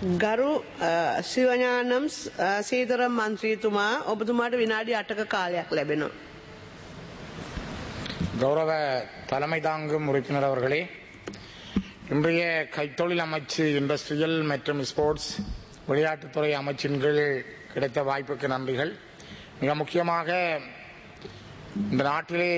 ගරු සිවඥානම් සීතරම් මන්ත්‍රීතුමා ඔබතුමාට විනාඩි අටක කාලයක් ලැබෙනවා. கௌரவ தலைமை தாங்கும் உறுப்பினர் அவர்களே இன்றைய கைத்தொழில் அமைச்சு இண்டஸ்ட்ரியல் மற்றும் ஸ்போர்ட்ஸ் விளையாட்டுத்துறை அமைச்சின் கீழ் கிடைத்த வாய்ப்புக்கு நன்றிகள் மிக முக்கியமாக இந்த நாட்டிலே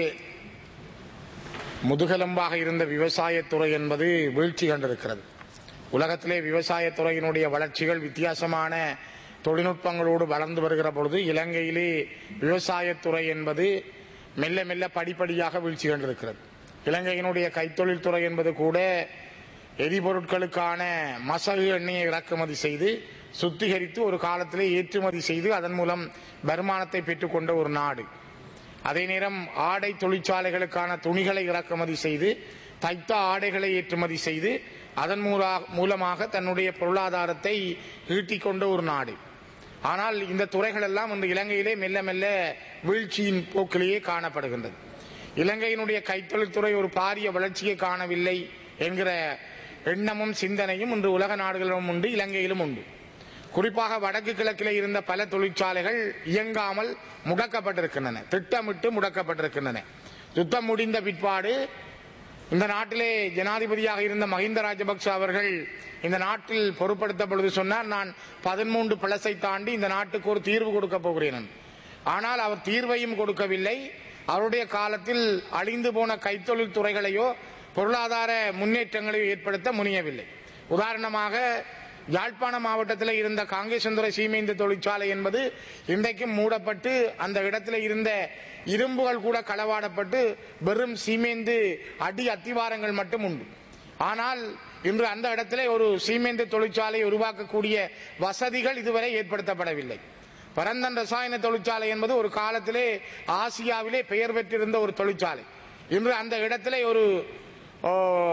முதுகெலும்பாக இருந்த விவசாயத்துறை என்பது வீழ்ச்சி கண்டிருக்கிறது உலகத்திலே விவசாயத்துறையினுடைய வளர்ச்சிகள் வித்தியாசமான தொழில்நுட்பங்களோடு வளர்ந்து வருகிற பொழுது இலங்கையிலே விவசாயத்துறை என்பது மெல்ல மெல்ல படிப்படியாக வீழ்ச்சி கண்டிருக்கிறது இலங்கையினுடைய கைத்தொழில் துறை என்பது கூட எரிபொருட்களுக்கான மசகு எண்ணெயை இறக்குமதி செய்து சுத்திகரித்து ஒரு காலத்திலே ஏற்றுமதி செய்து அதன் மூலம் வருமானத்தை பெற்றுக்கொண்ட ஒரு நாடு அதே நேரம் ஆடை தொழிற்சாலைகளுக்கான துணிகளை இறக்குமதி செய்து தைத்த ஆடைகளை ஏற்றுமதி செய்து அதன் மூலா- மூலமாக தன்னுடைய பொருளாதாரத்தை ஈட்டிக் கொண்ட ஒரு நாடு ஆனால் இந்த துறைகள் எல்லாம் இன்று இலங்கையிலே மெல்ல மெல்ல வீழ்ச்சியின் போக்கிலேயே காணப்படுகின்றது இலங்கையினுடைய கைத்தொழில்துறை ஒரு பாரிய வளர்ச்சியை காணவில்லை என்கிற எண்ணமும் சிந்தனையும் இன்று உலக நாடுகளிலும் உண்டு இலங்கையிலும் உண்டு குறிப்பாக வடக்கு கிழக்கிலே இருந்த பல தொழிற்சாலைகள் இயங்காமல் முடக்கப்பட்டிருக்கின்றன திட்டமிட்டு முடக்கப்பட்டிருக்கின்றன யுத்தம் முடிந்த பிற்பாடு இந்த நாட்டிலே ஜனாதிபதியாக இருந்த மஹிந்த ராஜபக்ச அவர்கள் இந்த நாட்டில் பொறுப்படுத்த பொழுது சொன்னார் நான் பதிமூன்று பிளஸை தாண்டி இந்த நாட்டுக்கு ஒரு தீர்வு கொடுக்க போகிறேன் என்று. ஆனால் அவர் தீர்வையும் கொடுக்கவில்லை அவருடைய காலத்தில் அழிந்து போன கைத்தொழில் துறைகளையோ பொருளாதார முன்னேற்றங்களையோ ஏற்படுத்த முனையவில்லை உதாரணமாக யாழ்ப்பாண மாவட்டத்தில் இருந்த காங்கேசந்துறை சீமைந்து தொழிற்சாலை என்பது இன்றைக்கும் மூடப்பட்டு அந்த இடத்துல இருந்த இரும்புகள் கூட களவாடப்பட்டு வெறும் சீமேந்து அடி அத்திவாரங்கள் மட்டும் உண்டு ஆனால் இன்று அந்த இடத்திலே ஒரு சீமேந்து தொழிற்சாலை உருவாக்கக்கூடிய வசதிகள் இதுவரை ஏற்படுத்தப்படவில்லை பரந்தன் ரசாயன தொழிற்சாலை என்பது ஒரு காலத்திலே ஆசியாவிலே பெயர் பெற்றிருந்த ஒரு தொழிற்சாலை இன்று அந்த இடத்திலே ஒரு ஓ,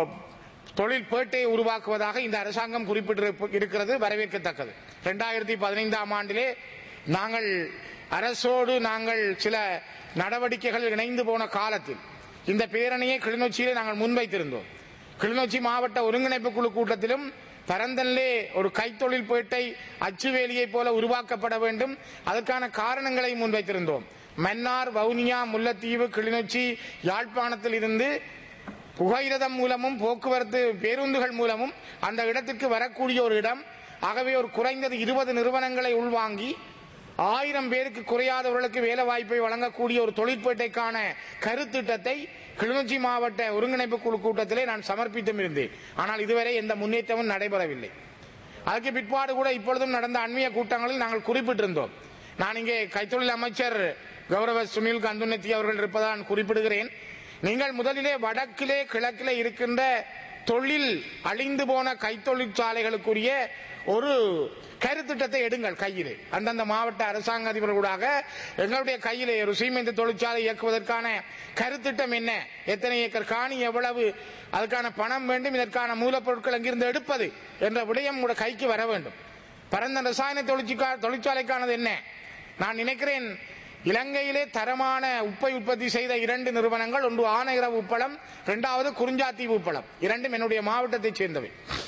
தொழில் பேட்டையை உருவாக்குவதாக இந்த அரசாங்கம் குறிப்பிட்டு இருக்கிறது வரவேற்கத்தக்கது இரண்டாயிரத்தி பதினைந்தாம் ஆண்டிலே நாங்கள் அரசோடு நாங்கள் சில நடவடிக்கைகள் இணைந்து போன காலத்தில் இந்த பேரணியை கிளிநொச்சியிலே நாங்கள் முன்வைத்திருந்தோம் கிளிநொச்சி மாவட்ட ஒருங்கிணைப்பு குழு கூட்டத்திலும் பரந்தனிலே ஒரு கைத்தொழில் பேட்டை அச்சுவேலியை போல உருவாக்கப்பட வேண்டும் அதற்கான காரணங்களை முன்வைத்திருந்தோம் மன்னார் வவுனியா முல்லைத்தீவு கிளிநொச்சி யாழ்ப்பாணத்தில் இருந்து புகையிரதம் மூலமும் போக்குவரத்து பேருந்துகள் மூலமும் அந்த இடத்திற்கு வரக்கூடிய ஒரு இடம் ஆகவே ஒரு குறைந்தது இருபது நிறுவனங்களை உள்வாங்கி ஆயிரம் பேருக்கு குறையாதவர்களுக்கு வேலை வாய்ப்பை வழங்கக்கூடிய ஒரு தொழிற்பேட்டைக்கான கருத்திட்டத்தை கிளிநொச்சி மாவட்ட ஒருங்கிணைப்பு குழு கூட்டத்திலே நான் சமர்ப்பித்தும் இருந்தேன் ஆனால் இதுவரை எந்த முன்னேற்றமும் நடைபெறவில்லை அதுக்கு பிற்பாடு கூட இப்பொழுதும் நடந்த அண்மைய கூட்டங்களில் நாங்கள் குறிப்பிட்டிருந்தோம் நான் இங்கே கைத்தொழில் அமைச்சர் கௌரவ சுனில் கந்துனத்தி அவர்கள் இருப்பதால் நான் குறிப்பிடுகிறேன் நீங்கள் முதலிலே வடக்கிலே கிழக்கிலே இருக்கின்ற தொழில் அழிந்து போன கைத்தொழிற்சாலைகளுக்குரிய ஒரு கருத்திட்டத்தை எடுங்கள் கையிலே அந்தந்த மாவட்ட அரசாங்க அதிபர்களாக எங்களுடைய கையிலே ஒரு சீமெந்து தொழிற்சாலை இயக்குவதற்கான கருத்திட்டம் என்ன எத்தனை ஏக்கர் காணி எவ்வளவு அதுக்கான பணம் வேண்டும் இதற்கான மூலப்பொருட்கள் எங்கிருந்து எடுப்பது என்ற விடயம் உங்களுடைய கைக்கு வர வேண்டும் பரந்த ரசாயன தொழிற்சிக்கா- தொழிற்சாலைக்கானது என்ன நான் நினைக்கிறேன் இலங்கையிலே தரமான உப்பை உற்பத்தி செய்த இரண்டு நிறுவனங்கள் ஒன்று ஆனையிரவு உப்பளம் இரண்டாவது குறிஞ்சாத்தீவு உப்பளம் இரண்டும் என்னுடைய மாவட்டத்தைச் சேர்ந்தவை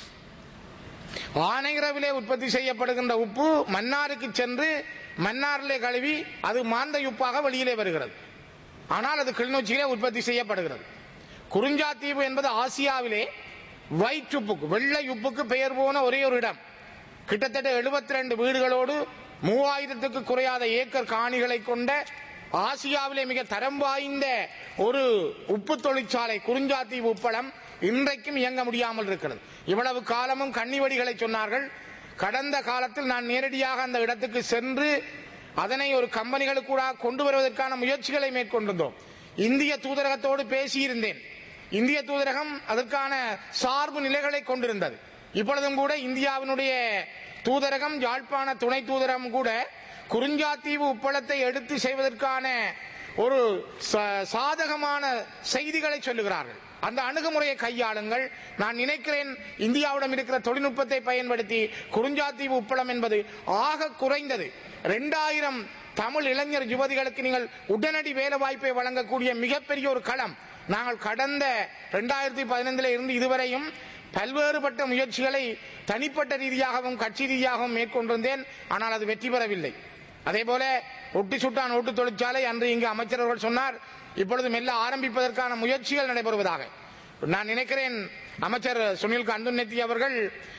ஆனையிரவிலே உற்பத்தி செய்யப்படுகின்ற உப்பு மன்னாருக்கு சென்று மன்னாரிலே கழுவி அது மாந்தை உப்பாக வெளியிலே வருகிறது ஆனால் அது கிளிநொச்சியிலே உற்பத்தி செய்யப்படுகிறது குறிஞ்சாத்தீவு என்பது ஆசியாவிலே ஒயிட் உப்புக்கு வெள்ளை உப்புக்கு பெயர் போன ஒரே ஒரு இடம் கிட்டத்தட்ட 72 ரெண்டு வீடுகளோடு மூவாயிரத்துக்கு குறையாத ஏக்கர் காணிகளை கொண்ட ஆசியாவிலே மிக தரம் வாய்ந்த ஒரு உப்பு தொழிற்சாலை குறிஞ்சாத்தீவு உப்பளம் இன்றைக்கும் இயங்க முடியாமல் இருக்கிறது இவ்வளவு காலமும் கன்னிவடிகளை சொன்னார்கள் கடந்த காலத்தில் நான் நேரடியாக அந்த இடத்துக்கு சென்று அதனை ஒரு கம்பெனிகளுக்கூட கொண்டு வருவதற்கான முயற்சிகளை மேற்கொண்டிருந்தோம் இந்திய தூதரகத்தோடு பேசியிருந்தேன் இந்திய தூதரகம் அதற்கான சார்பு நிலைகளை கொண்டிருந்தது இப்பொழுதும் கூட இந்தியாவினுடைய தூதரகம் யாழ்ப்பாண துணை தூதரகம் கூட குறிஞ்சாத்தீவு உப்பளத்தை எடுத்து செய்வதற்கான ஒரு ச- சாதகமான செய்திகளை சொல்லுகிறார்கள் அந்த அணுகுமுறையை கையாளுங்கள் நான் நினைக்கிறேன் இந்தியாவிடம் இருக்கிற தொழில்நுட்பத்தை பயன்படுத்தி குறிஞ்சாத்தீவு உப்பளம் என்பது ஆக குறைந்தது ரெண்டாயிரம் தமிழ் இளைஞர் யுவதிகளுக்கு நீங்கள் உடனடி வேலை வாய்ப்பை வழங்கக்கூடிய மிகப்பெரிய ஒரு களம் நாங்கள் கடந்த ரெண்டாயிரத்தி பதினைந்துல இருந்து இதுவரையும் பல்வேறுபட்ட முயற்சிகளை தனிப்பட்ட ரீதியாகவும் கட்சி ரீதியாகவும் மேற்கொண்டிருந்தேன் ஆனால் அது வெற்றி பெறவில்லை அதே போல ஒட்டி சுட்டான் ஓட்டு தொழிற்சாலை அன்று இங்கு அமைச்சர் அவர்கள் சொன்னார் இப்பொழுது மெல்ல ஆரம்பிப்பதற்கான முயற்சிகள் நடைபெறுவதாக நான் நினைக்கிறேன் அமைச்சர் சுனில் கந்துநெத்தி அவர்கள்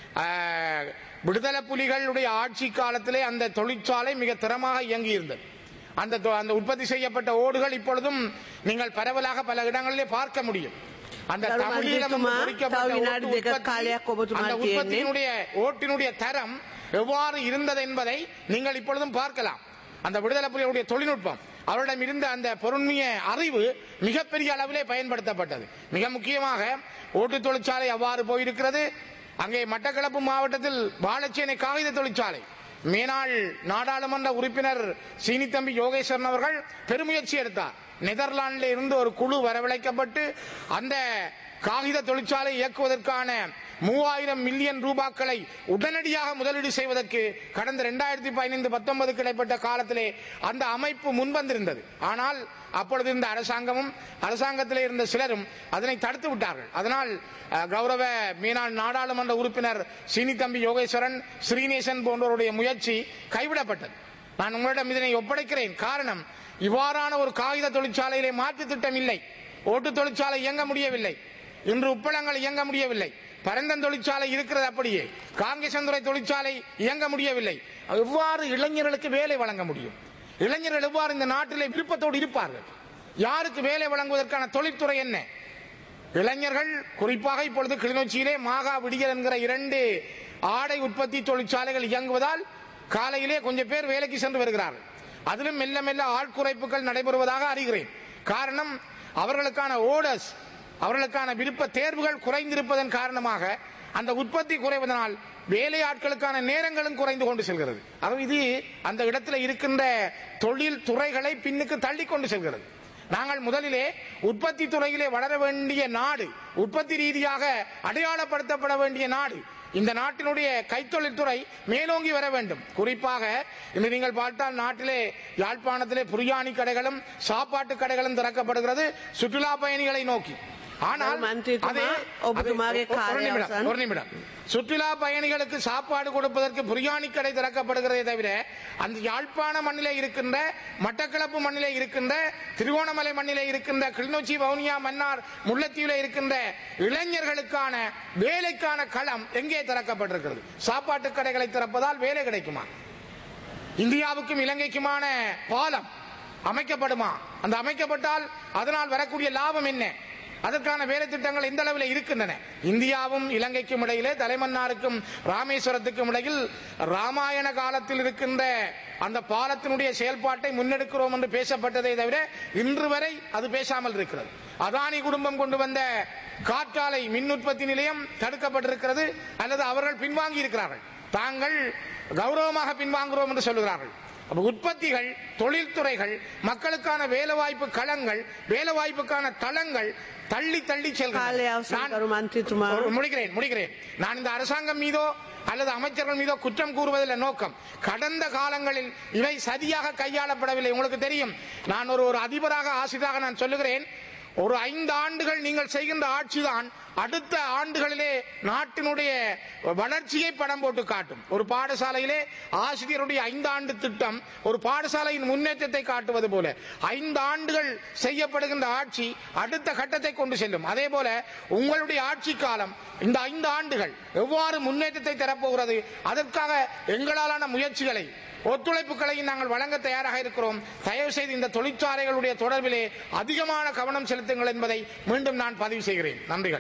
ஆஹ், விடுதலை புலிகளுடைய ஆட்சி காலத்திலே அந்த தொழிற்சாலை மிக திறமாக இயங்கியிருந்தது அந்த தொ- அந்த உற்பத்தி செய்யப்பட்ட ஓடுகள் இப்பொழுதும் நீங்கள் பரவலாக பல இடங்களிலே பார்க்க முடியும் அந்த கரு தமிழீழம் என்று மந்திரிතුமா, பொறிக்கப்பட்ட தව විනාඩි ஓட்டு දෙකක් உற்பத்தி, කාලයක් ඔබතුමාට அந்த තියෙන්නේ. உற்பத்தியினுடைய ஓட்டினுடைய தரம் எவ்வாறு இருந்தது என்பதை நீங்கள் இப்பொழுதும் பார்க்கலாம் அந்த விடுதலை புலிகளுடைய தொழில்நுட்பம் அவரிடம் இருந்த அந்த பொருண்மைய அறிவு மிகப்பெரிய அளவிலே பயன்படுத்தப்பட்டது மிக முக்கியமாக ஓட்டு தொழிற்சாலை அவ்வாறு போயிருக்கிறது அங்கே மட்டக்களப்பு மாவட்டத்தில் வாழச்சேனை காகித தொழிற்சாலை மேனாள் நாடாளுமன்ற உறுப்பினர் சீனித்தம்பி யோகேஸ்வரன் அவர்கள் பெருமுயற்சி எடுத்தார் நெதர்லாந்தில் இருந்து ஒரு குழு வரவழைக்கப்பட்டு அந்த காகித தொழிற்சாலை இயக்குவதற்கான மூவாயிரம் மில்லியன் ரூபாக்களை உடனடியாக முதலீடு செய்வதற்கு கடந்த இரண்டாயிரத்தி பதினைந்து பத்தொன்பதுக்கு இடைப்பட்ட காலத்திலே அந்த அமைப்பு முன்வந்திருந்தது ஆனால் அப்பொழுது இருந்த அரசாங்கமும் அரசாங்கத்திலே இருந்த சிலரும் அதனை தடுத்து விட்டார்கள் அதனால் அஹ், கௌரவ மீனாள் நாடாளுமன்ற உறுப்பினர் சீனித்தம்பி யோகேஸ்வரன் ஸ்ரீநேசன் போன்றவருடைய முயற்சி கைவிடப்பட்டது நான் உங்களிடம் இதனை ஒப்படைக்கிறேன் காரணம் இவ்வாறான ஒரு காகித தொழிற்சாலையிலே மாற்று திட்டம் இல்லை ஓட்டு தொழிற்சாலை இயங்க முடியவில்லை இன்று உப்பளங்கள் இயங்க முடியவில்லை பரந்தன் தொழிற்சாலை இருக்கிறது அப்படியே காங்கேசந்துறை தொழிற்சாலை இயங்க முடியவில்லை எவ்வாறு இளைஞர்களுக்கு வேலை வழங்க முடியும் இளைஞர்கள் எவ்வாறு இந்த நாட்டிலே விருப்பத்தோடு இருப்பார்கள் யாருக்கு வேலை வழங்குவதற்கான தொழில்துறை என்ன இளைஞர்கள் குறிப்பாக இப்பொழுது கிளிநொச்சியிலே மாகா விடியல் என்கிற இரண்டு ஆடை உற்பத்தி தொழிற்சாலைகள் இயங்குவதால் காலையிலே கொஞ்சம் பேர் வேலைக்கு சென்று வருகிறார்கள் அதிலும் மெல்ல மெல்ல ஆட்குறைப்புகள் நடைபெறுவதாக அறிகிறேன் காரணம் அவர்களுக்கான ஓடர்ஸ் அவர்களுக்கான விருப்ப தேர்வுகள் குறைந்திருப்பதன் காரணமாக அந்த உற்பத்தி குறைவதனால் வேலை ஆட்களுக்கான நேரங்களும் குறைந்து கொண்டு செல்கிறது ஆகவே இது அந்த இடத்துல இருக்கின்ற தொழில் துறைகளை பின்னுக்கு தள்ளி கொண்டு செல்கிறது நாங்கள் முதலிலே உற்பத்தி துறையிலே வளர வேண்டிய நாடு உற்பத்தி ரீதியாக அடையாளப்படுத்தப்பட வேண்டிய நாடு இந்த நாட்டினுடைய கைத்தொழில் துறை மேலோங்கி வர வேண்டும் குறிப்பாக இன்று நீங்கள் பார்த்தால் நாட்டிலே யாழ்ப்பாணத்திலே புரியாணி கடைகளும் சாப்பாட்டு கடைகளும் திறக்கப்படுகிறது சுற்றுலா பயணிகளை நோக்கி ஆனால் மந்திரித்துமா, அதே- ஒப்புதுமாගේ அதே- ஒரு කාලය நிமிடம், අවසන්. ஒரு நிமிடம் சுற்றுலா பயணிகளுக்கு சாப்பாடு கொடுப்பதற்கு பிரியாணி கடை திறக்கப்படுகிறதே தவிர அந்த யாழ்ப்பாண மண்ணிலே இருக்கின்ற மட்டக்களப்பு மண்ணிலே இருக்கின்ற திருவோணமலை மண்ணிலே இருக்கின்ற கிளிநொச்சி வவுனியா மன்னார் முல்லைத்தீவிலே இருக்கின்ற இளைஞர்களுக்கான வேலைக்கான களம் எங்கே திறக்கப்பட்டிருக்கிறது சாப்பாட்டு கடைகளை திறப்பதால் வேலை கிடைக்குமா இந்தியாவுக்கும் இலங்கைக்குமான பாலம் அமைக்கப்படுமா அந்த அமைக்கப்பட்டால் அதனால் வரக்கூடிய லாபம் என்ன அதற்கான வேலை திட்டங்கள் எந்த அளவில் இருக்கின்றன இந்தியாவும் இலங்கைக்கும் இடையிலே தலைமன்னாருக்கும் ராமேஸ்வரத்துக்கும் இடையில் ராமாயண காலத்தில் இருக்கின்ற அந்த பாலத்தினுடைய செயல்பாட்டை முன்னெடுக்கிறோம் என்று பேசப்பட்டதை தவிர இன்று வரை அது பேசாமல் இருக்கிறது அதானி குடும்பம் கொண்டு வந்த காற்றாலை மின் உற்பத்தி நிலையம் தடுக்கப்பட்டிருக்கிறது அல்லது அவர்கள் பின்வாங்கி இருக்கிறார்கள் தாங்கள் கௌரவமாக பின்வாங்குகிறோம் என்று சொல்லுகிறார்கள் அப்ப உற்பத்திகள் தொழில்துறைகள் மக்களுக்கான வேலைவாய்ப்பு களங்கள் வேலைவாய்ப்புக்கான தளங்கள் தள்ளி தள்ளி කාලය செல்கின்றன අවසන් நான் කරු මන්ත්‍රීතුමා ஒரு- முடிக்கிறேன் முடிக்கிறேன் நான் இந்த அரசாங்கம் மீதோ அல்லது அமைச்சர்கள் மீதோ குற்றம் கூறுவதில் நோக்கம் கடந்த காலங்களில் இவை சரியாக கையாளப்படவில்லை உங்களுக்கு தெரியும் நான் ஒரு ஒரு அதிபராக ஆசிரியராக நான் சொல்லுகிறேன் ஒரு ஐந்து ஆண்டுகள் நீங்கள் செய்கின்ற ஆட்சிதான் அடுத்த ஆண்டுகளிலே நாட்டினுடைய வளர்ச்சியை படம் போட்டு காட்டும் ஒரு பாடசாலையிலே ஆசிரியருடைய ஐந்தாண்டு திட்டம் ஒரு பாடசாலையின் முன்னேற்றத்தை காட்டுவது போல ஐந்து ஆண்டுகள் செய்யப்படுகின்ற ஆட்சி அடுத்த கட்டத்தை கொண்டு செல்லும் அதே போல உங்களுடைய ஆட்சி காலம் இந்த ஐந்து ஆண்டுகள் எவ்வாறு முன்னேற்றத்தை தரப்போகிறது அதற்காக எங்களாலான முயற்சிகளை ஒத்துழைப்புகளையும் நாங்கள் வழங்க தயாராக இருக்கிறோம் தயவு செய்து இந்த தொழிற்சாலைகளுடைய தொடர்பிலே அதிகமான கவனம் செலுத்துங்கள் என்பதை மீண்டும் நான் பதிவு செய்கிறேன் நன்றிகள்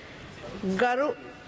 ගරු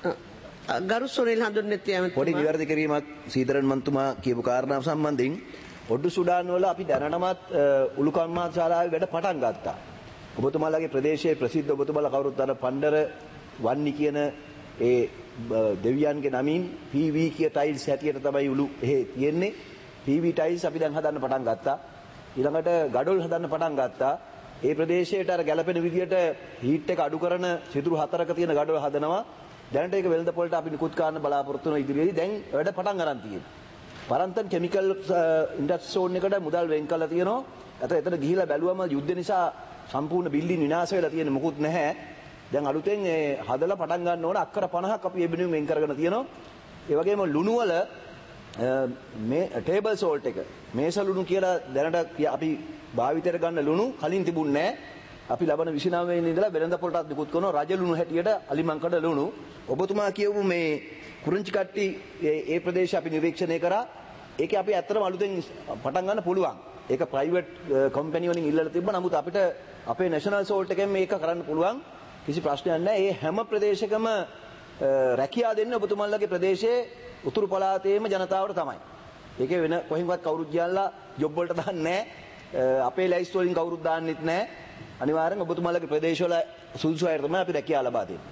ගරු සුනිල් හඳුන්නෙත් පොඩි ඇමතුමා නිවැරදි කිරීමක් සීතරන් මන්තුමා කියපු කාරණාව සම්බන්ධයෙන් ඔඩ්ඩු සුඩාන් වල අපි දැනටමත් උළුකම්මා ශාලාවේ වැඩ පටන් ගත්තා. ඔබතුමාලාගේ ප්‍රදේශයේ ප්‍රසිද්ධ ඔබතුමාලා කවුරුත් අර පණ්ඩර වන්නි කියන ඒ බ- දෙවියන්ගේ නමින් PV කිය ටයිල්ස් හැටියට තමයි උළු එහෙ තියෙන්නේ. PV ටයිල්ස් අපි දැන් හදන්න පටන් ගත්තා. ඊළඟට ගඩොල් හදන්න පටන් ගත්තා. ඒ ප්‍රදේශයට අර ගැලපෙන විදියට හීට් එක අඩු කරන සිදුරු හතරක තියෙන ගඩොල් හදනවා. දැනට ඒක වෙළඳ පොළට අපි නිකුත් කරන්න බලාපොරොත්තු වෙන ඉදිරියේදී දැන් වැඩ පටන් ගන්න තියෙනවා. පරන්තන් කෙමිකල් ඉන්ඩස්ට්‍රි සෝන් එකට මුදල් වෙන් කරලා තියෙනවා. අත එතන ගිහිලා බැලුවම යුද්ධ නිසා සම්පූර්ණ බිල්ඩින් විනාශ වෙලා තියෙන මොකුත් නැහැ. දැන් අලුතෙන් ඒ හදලා පටන් ගන්න ඕන අක්කර 50ක් අපි ඒ වෙනුවෙන් වෙන් කරගෙන තියෙනවා. ඒ වගේම ලුණු වල අ, මේ ටේබල් සෝල්ට් එක මේස ලුණු කියලා දැනට කිය- අපි භාවිතයට ගන්න ලුණු කලින් තිබුණේ නැහැ. අපි ලබන 29 වෙනි ඉඳලා වෙළඳ පොළටත් නිකුත් කරනවා රජ ලුණු හැටියට අලිමංකඩ ලුණු. ඔබතුමා කියවපු මේ කුරුංචි කට්ටි ඒ ඒ ප්‍රදේශය අපි නිරීක්ෂණය කරා. ඒකේ අපි ඇත්තටම අලුතෙන් පටන් ගන්න පුළුවන්. ඒක ප්‍රයිවට් කම්පැනි වලින් ඉල්ලලා තිබ්බ නමුත් අපිට අපේ නැෂනල් සෝල්ට් එකෙන් මේක කරන්න පුළුවන්. කිසි ප්‍රශ්නයක් නැහැ. ඒ හැම ප්‍රදේශකම අ, රැකියා දෙන්නේ ඔබතුමන්ලගේ ප්‍රදේශයේ උතුරු පළාතේම ජනතාවට තමයි. ඒකේ වෙන කොහෙන්වත් කවුරුත් ගියල්ලා ජොබ් වලට දාන්නේ නැහැ. අ, අපේ ලයිස්ට් වලින් කවුරුත් දාන්නෙත් නැහැ. අනිවාර්යෙන් ඔබතුමන්ලගේ ප්‍රදේශවල සුදුසු අයට තමයි අපි රැකියා ලබා දෙන්නේ.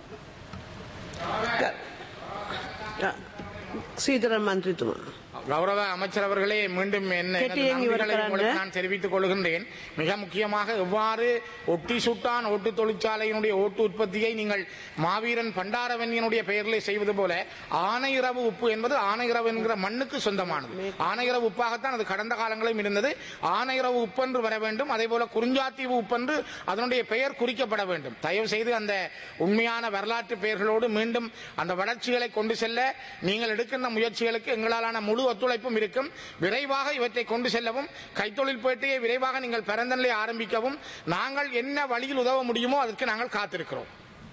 සීතරන් මන්ත්‍රීතුමා. கௌரவ அமைச்சர் அவர்களே மீண்டும் என்ன எனது கெட்டியன் இவர் நன்றிகளை கலந்து. உங்களுக்கு நான் தெரிவித்துக் கொள்கின்றேன் மிக முக்கியமாக எவ்வாறு ஒட்டி சுட்டான் ஓட்டு தொழிற்சாலையினுடைய ஓட்டு உற்பத்தியை நீங்கள் மாவீரன் பண்டாரவன்யனுடைய பெயரிலே செய்வது போல ஆனையிரவு உப்பு என்பது ஆனையிரவு என்கிற மண்ணுக்கு சொந்தமானது ஆனையிரவு உப்பாகத்தான் அது கடந்த காலங்களிலும் இருந்தது ஆனையிரவு உப்பென்று வர வேண்டும் அதே போல குறிஞ்சாத்தீவு உப்பென்று அதனுடைய பெயர் குறிக்கப்பட வேண்டும் தயவு செய்து அந்த உண்மையான வரலாற்று பெயர்களோடு மீண்டும் அந்த வளர்ச்சிகளை கொண்டு செல்ல நீங்கள் எடுக்கின்ற முயற்சிகளுக்கு எங்களாலான முழு ஒத்துழைப்பும் இருக்கும் விரைவாக இவற்றை கொண்டு செல்லவும் கைத்தொழில் பேட்டையை விரைவாக நீங்கள் பிறந்தநிலை ஆரம்பிக்கவும் நாங்கள் என்ன வழியில் உதவ முடியுமோ அதற்கு நாங்கள் காத்திருக்கிறோம்